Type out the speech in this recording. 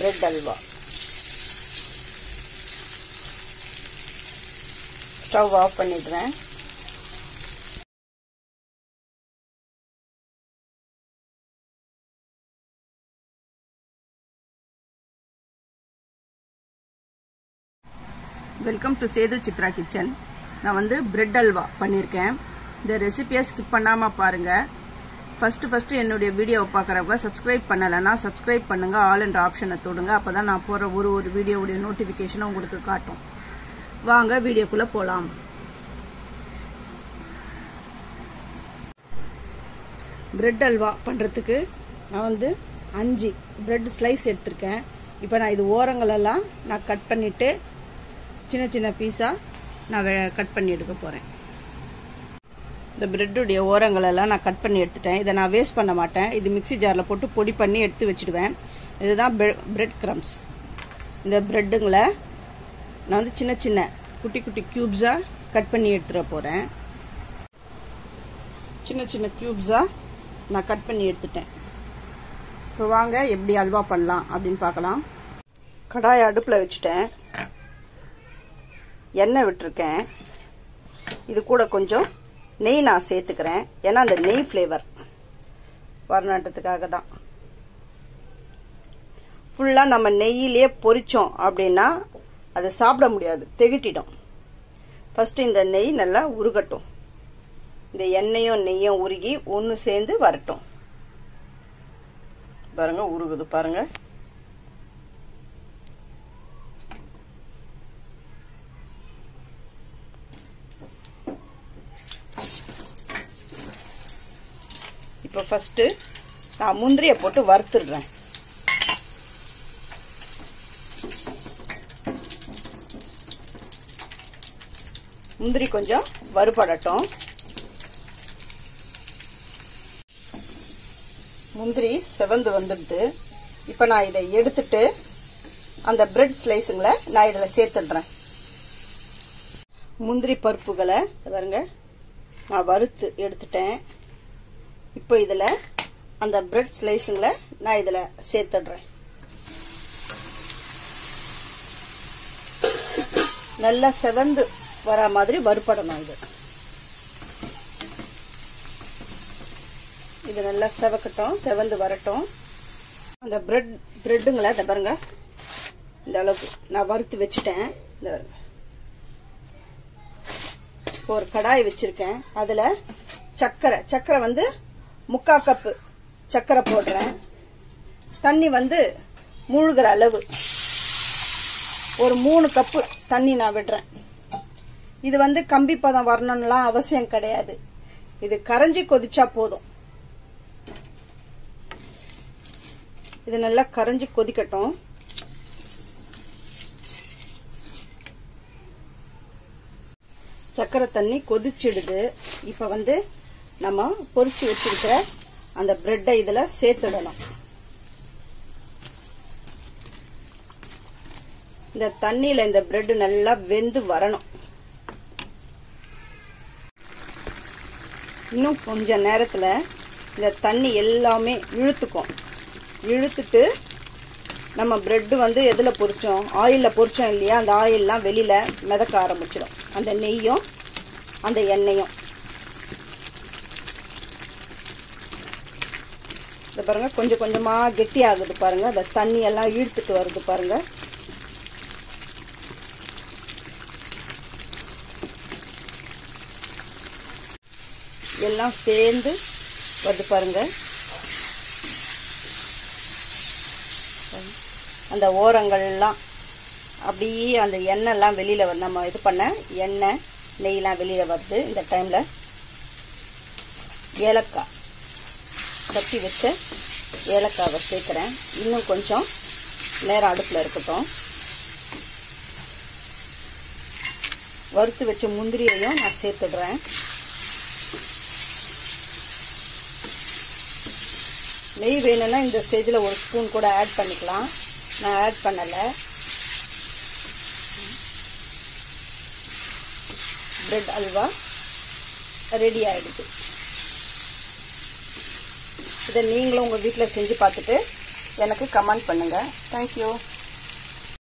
bread halwa stove off பண்ணிடுறேன் welcome to Sethu Chitra kitchen நான் வந்து பிரெட் அல்வா பண்ணியிருக்கேன் இந்த ரெசிபியை ஸ்கிப் பண்ணாமல் பாருங்கள் ஃபஸ்ட்டு ஃபஸ்ட்டு என்னுடைய வீடியோவை பார்க்குறவங்க சப்ஸ்கிரைப் பண்ணலைன்னா சப்ஸ்கிரைப் பண்ணுங்கள் ஆல் என்ற ஆப்ஷனை தொடுங்க அப்போ தான் நான் போகிற ஒரு ஒரு வீடியோவுடைய நோட்டிஃபிகேஷனை உங்களுக்கு காட்டும் வாங்க வீடியோக்குள்ளே போகலாம் பிரெட் அல்வா பண்ணுறதுக்கு நான் வந்து அஞ்சு பிரெட் ஸ்லைஸ் எடுத்திருக்கேன் இப்போ நான் இது ஓரங்களெல்லாம் நான் கட் பண்ணிவிட்டு சின்ன சின்ன பீஸாக நான் கட் பண்ணி எடுக்க போகிறேன் இந்த பிரெட்டுடைய ஓரங்களெல்லாம் நான் கட் பண்ணி எடுத்துட்டேன் இதை நான் வேஸ்ட் பண்ண மாட்டேன் இது மிக்சி ஜாரில் போட்டு பொடி பண்ணி எடுத்து வச்சுடுவேன் இதுதான் பிரெட் க்ரம்ஸ் இந்த பிரெட்டுங்களை நான் வந்து சின்ன சின்ன குட்டி குட்டி க்யூப்ஸாக கட் பண்ணி எடுத்துட போகிறேன் சின்ன சின்ன க்யூப்ஸாக நான் கட் பண்ணி எடுத்துட்டேன் இப்போ வாங்க எப்படி அல்வா பண்ணலாம் அப்படின்னு பார்க்கலாம் கடாயை அடுப்பில் வச்சுட்டேன் எண்ணெய் விட்டுருக்கேன் இது கூட கொஞ்சம் நெய் நான் சேர்த்துக்கிறேன் ஏன்னா அந்த நெய் ஃப்ளேவர் வரணுன்றதுக்காக தான் ஃபுல்லாக நம்ம நெய்யிலே பொரிச்சோம் அப்படின்னா அதை சாப்பிட முடியாது திகட்டிடும் ஃபஸ்ட்டு இந்த நெய் நல்லா உருகட்டும் இந்த எண்ணெயும் நெய்யும் உருகி ஒன்று சேர்ந்து வரட்டும் பாருங்க உருகுது பாருங்க இப்போ ஃபஸ்ட்டு நான் முந்திரியை போட்டு வறுத்துடுறேன் முந்திரி கொஞ்சம் வறுபடட்டும் முந்திரி செவந்து வந்துடுது இப்போ நான் இதை எடுத்துட்டு அந்த பிரெட் ஸ்லைஸுங்களை நான் இதில் சேர்த்துடுறேன் முந்திரி பருப்புகளை பாருங்க நான் வறுத்து எடுத்துட்டேன் இப்போ இதில் அந்த பிரெட் ஸ்லைஸுங்களை நான் இதில் சேர்த்துடுறேன் நல்லா செவந்து வர மாதிரி வறுப்படணும் இது இது நல்லா செவக்கட்டும் செவந்து வரட்டும் அந்த பிரெட் பிரெட்டுங்களை இதை பாருங்க இந்த அளவுக்கு நான் வறுத்து வச்சுட்டேன் இந்த பாருங்க ஒரு கடாய் வச்சிருக்கேன் அதில் சர்க்கரை சர்க்கரை வந்து முக்கா கப்பு சர்க்கரை போடுறேன் தண்ணி வந்து மூழ்கிற அளவு ஒரு மூணு கப்பு தண்ணி நான் விடுறேன் இது வந்து கம்பி பதம் வரணும்லாம் அவசியம் கிடையாது இது கரைஞ்சி கொதிச்சா போதும் இது நல்லா கரைஞ்சி கொதிக்கட்டும் சக்கரை தண்ணி கொதிச்சிடுது இப்போ வந்து நம்ம பொரிச்சு வச்சிருக்கிற அந்த பிரெட்டை இதில் சேர்த்துடணும் இந்த தண்ணியில் இந்த பிரெட் நல்லா வெந்து வரணும் இன்னும் கொஞ்ச நேரத்தில் இந்த தண்ணி எல்லாமே இழுத்துக்கும் இழுத்துட்டு நம்ம பிரெட்டு வந்து எதில் பொரிச்சோம் ஆயிலில் பொரிச்சோம் இல்லையா அந்த ஆயிலெலாம் வெளியில் மிதக்க ஆரம்பிச்சிடும் அந்த நெய்யும் அந்த எண்ணெயும் இந்த பாருங்க கொஞ்சம் கொஞ்சமாக கெட்டி ஆகுது பாருங்க அந்த தண்ணி எல்லாம் இழுத்துட்டு வருது பாருங்க எல்லாம் சேர்ந்து வருது பாருங்க அந்த ஓரங்கள்லாம் அப்படியே அந்த எண்ணெய்லாம் வெளியில் நம்ம இது பண்ண எண்ணெய் நெய்லாம் வெளியில் வருது இந்த டைமில் ஏலக்காய் தட்டி வச்ச ஏலக்காவை சேர்க்குறேன் இன்னும் கொஞ்சம் நேரம் அடுப்பில் இருக்கட்டும் வறுத்து வச்ச முந்திரியையும் நான் சேர்த்துடுறேன் நெய் வேணும்னா இந்த ஸ்டேஜில் ஒரு ஸ்பூன் கூட ஆட் பண்ணிக்கலாம் நான் ஆட் பண்ணலை பிரெட் அல்வா ரெடி ஆகிடுது இதை நீங்களும் உங்கள் வீட்டில் செஞ்சு பார்த்துட்டு எனக்கு கமெண்ட் பண்ணுங்கள் தேங்க்யூ